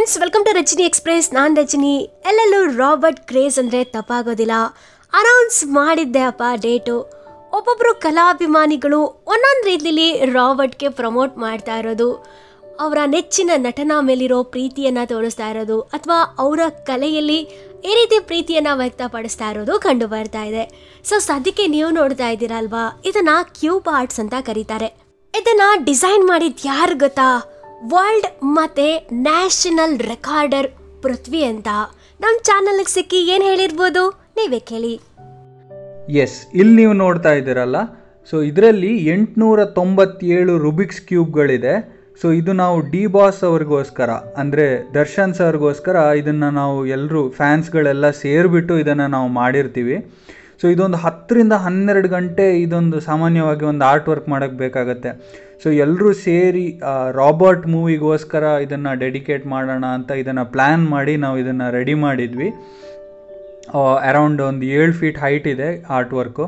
friends welcome to Rajani express ನಾನು ರಜನಿ ಎಲ್ಲೆಲ್ಲೂ Robert craze ಅಂದರೆ ತಪ್ಪಾಗೋದಿಲ್ಲ ಅನೌನ್ಸ್ ಮಾಡಿದ್ದೆ ಅಪ್ಪ ಡೇಟು ಒಬ್ಬೊಬ್ಬರು ಕಲಾಭಿಮಾನಿಗಳು ಒಂದೊಂದು ರೀತಿಲಿ ರಾಬರ್ಟ್ಗೆ ಪ್ರಮೋಟ್ ಮಾಡ್ತಾ ಇರೋದು ಅವರ ನೆಚ್ಚಿನ ನಟನ ಮೇಲಿರೋ ಪ್ರೀತಿಯನ್ನು ತೋರಿಸ್ತಾ ಇರೋದು ಅಥವಾ ಅವರ ಕಲೆಯಲ್ಲಿ ಈ ರೀತಿ ಪ್ರೀತಿಯನ್ನು ವ್ಯಕ್ತಪಡಿಸ್ತಾ ಇರೋದು ಕಂಡು ಬರ್ತಾ ಇದೆ ಸೊ ಸದ್ಯಕ್ಕೆ ನೀವು ನೋಡ್ತಾ ಇದ್ದೀರಲ್ವಾ ಇದನ್ನ ಕ್ಯೂಬ್ ಆರ್ಟ್ಸ್ ಅಂತ ಕರೀತಾರೆ ಇದನ್ನ ಡಿಸೈನ್ ಮಾಡಿದ್ ಯಾರು ಗೊತ್ತಾ ವರ್ಲ್ಡ್ ಮತ್ತೆ ನ್ಯಾಷನಲ್ ರೆಕಾರ್ಡರ್ ಪೃಥ್ವಿ ಅಂತ ನಮ್ಮ ಚಾನಲ್ಗೆ ಸಿಕ್ಕಿ ಏನು ಹೇಳಿರ್ಬೋದು ನೀವೇ ಕೇಳಿ ಎಸ್ ಇಲ್ಲಿ ನೀವು ನೋಡ್ತಾ ಇದ್ದೀರಲ್ಲ ಸೊ ಇದರಲ್ಲಿ ಎಂಟುನೂರ ತೊಂಬತ್ತೇಳು ರುಬಿಕ್ಸ್ ಕ್ಯೂಬ್ಗಳಿದೆ ಸೊ ಇದು ನಾವು ಡಿ ಬಾಸ್ ಅವ್ರಿಗೋಸ್ಕರ ಅಂದರೆ ದರ್ಶನ್ ಸರ್ಗೋಸ್ಕರ ಇದನ್ನು ನಾವು ಎಲ್ಲರೂ ಫ್ಯಾನ್ಸ್ಗಳೆಲ್ಲ ಸೇರಿಬಿಟ್ಟು ಇದನ್ನು ನಾವು ಮಾಡಿರ್ತೀವಿ ಸೊ ಇದೊಂದು ಹತ್ತರಿಂದ ಹನ್ನೆರಡು ಗಂಟೆ ಇದೊಂದು ಸಾಮಾನ್ಯವಾಗಿ ಒಂದು ಆರ್ಟ್ ವರ್ಕ್ ಮಾಡೋಕ್ಕೆ ಬೇಕಾಗತ್ತೆ ಸೊ ಎಲ್ಲರೂ ಸೇರಿ ರಾಬರ್ಟ್ ಮೂವಿಗೋಸ್ಕರ ಇದನ್ನು ಡೆಡಿಕೇಟ್ ಮಾಡೋಣ ಅಂತ ಇದನ್ನು ಪ್ಲ್ಯಾನ್ ಮಾಡಿ ನಾವು ಇದನ್ನು ರೆಡಿ ಮಾಡಿದ್ವಿ ಅರೌಂಡ್ ಒಂದು ಏಳು ಫೀಟ್ ಹೈಟ್ ಇದೆ ಆರ್ಟ್ ವರ್ಕು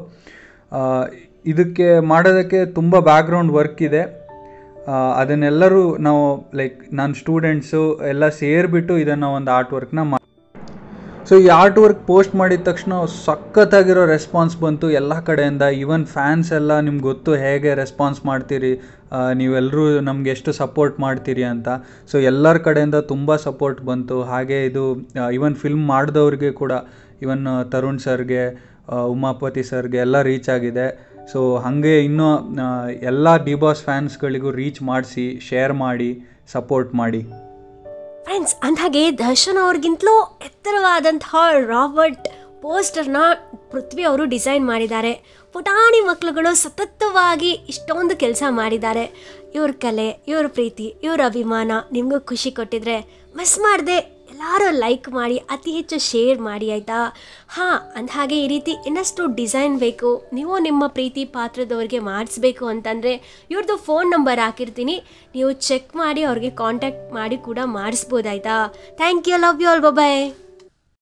ಇದಕ್ಕೆ ಮಾಡೋದಕ್ಕೆ ತುಂಬ ಬ್ಯಾಕ್ಗ್ರೌಂಡ್ ವರ್ಕ್ ಇದೆ ಆ, ಅದನ್ನೆಲ್ಲರೂ ನಾವು ಲೈಕ್ ನನ್ನ ಸ್ಟೂಡೆಂಟ್ಸು ಎಲ್ಲ ಸೇರಿಬಿಟ್ಟು ಇದನ್ನು ಒಂದು ಆರ್ಟ್ ವರ್ಕ್ನ ಮಾ ಸೊ ಈ ಆರ್ಟ್ ವರ್ಕ್ ಪೋಸ್ಟ್ ಮಾಡಿದ ತಕ್ಷಣ ಸಖತ್ತಾಗಿರೋ ರೆಸ್ಪಾನ್ಸ್ ಬಂತು ಎಲ್ಲ ಕಡೆಯಿಂದ ಈವನ್ ಫ್ಯಾನ್ಸ್ ಎಲ್ಲ ನಿಮ್ಗೆ ಗೊತ್ತು ಹೇಗೆ ರೆಸ್ಪಾನ್ಸ್ ಮಾಡ್ತೀರಿ ಆ, ನೀವೆಲ್ಲರೂ ನಮ್ಗೆ ಎಷ್ಟು ಸಪೋರ್ಟ್ ಮಾಡ್ತೀರಿ ಅಂತ ಸೊ ಎಲ್ಲರ ಕಡೆಯಿಂದ ತುಂಬ ಸಪೋರ್ಟ್ ಬಂತು ಹಾಗೆ ಇದು ಈವನ್ ಫಿಲ್ಮ್ ಮಾಡಿದವ್ರಿಗೆ ಕೂಡ ಇವನ್ ತರುಣ್ ಸರ್ಗೆ ಆ, ಉಮಾಪತಿ ಸರ್ಗೆ ಎಲ್ಲ ರೀಚ್ ಆಗಿದೆ ಸೊ ಹಾಗೆ ಇನ್ನೂ ಆ, ಎಲ್ಲ ಡಿ ಬಾಸ್ ಫ್ಯಾನ್ಸ್ಗಳಿಗೂ ರೀಚ್ ಮಾಡಿಸಿ ಶೇರ್ ಮಾಡಿ ಸಪೋರ್ಟ್ ಮಾಡಿ ಫ್ರೆಂಡ್ಸ್ ಅಂದಾಗೆ ದರ್ಶನ್ ಅವ್ರಿಗಿಂತಲೂ ಎತ್ತರವಾದಂತಹ ರಾಬರ್ಟ್ ಪೋಸ್ಟರ್ನ ಪೃಥ್ವಿ ಅವರು ಡಿಸೈನ್ ಮಾಡಿದ್ದಾರೆ ಪುಟಾಣಿ ಮಕ್ಕಳುಗಳು ಸತತವಾಗಿ ಇಷ್ಟೊಂದು ಕೆಲಸ ಮಾಡಿದ್ದಾರೆ ಇವ್ರ ಕಲೆ ಇವ್ರ ಪ್ರೀತಿ ಇವ್ರ ಅಭಿಮಾನ ನಿಮಗೂ ಖುಷಿ ಕೊಟ್ಟಿದ್ರೆ ಮಿಸ್ ಮಾಡದೆ ಎಲ್ಲರೂ ಲೈಕ್ ಮಾಡಿ ಅತಿ ಹೆಚ್ಚು ಶೇರ್ ಮಾಡಿ ಆಯಿತಾ ಹಾಂ ಅಂದಹಾಗೆ ಈ ರೀತಿ ಇನ್ನಷ್ಟು ಡಿಸೈನ್ ಬೇಕು ನೀವು ನಿಮ್ಮ ಪ್ರೀತಿ ಪಾತ್ರದವ್ರಿಗೆ ಮಾಡಿಸ್ಬೇಕು ಅಂತಂದರೆ ಇವ್ರದ್ದು ಫೋನ್ ನಂಬರ್ ಹಾಕಿರ್ತೀನಿ ನೀವು ಚೆಕ್ ಮಾಡಿ ಅವ್ರಿಗೆ ಕಾಂಟ್ಯಾಕ್ಟ್ ಮಾಡಿ ಕೂಡ ಮಾಡಿಸ್ಬೋದಾಯ್ತಾ thank you love you all bye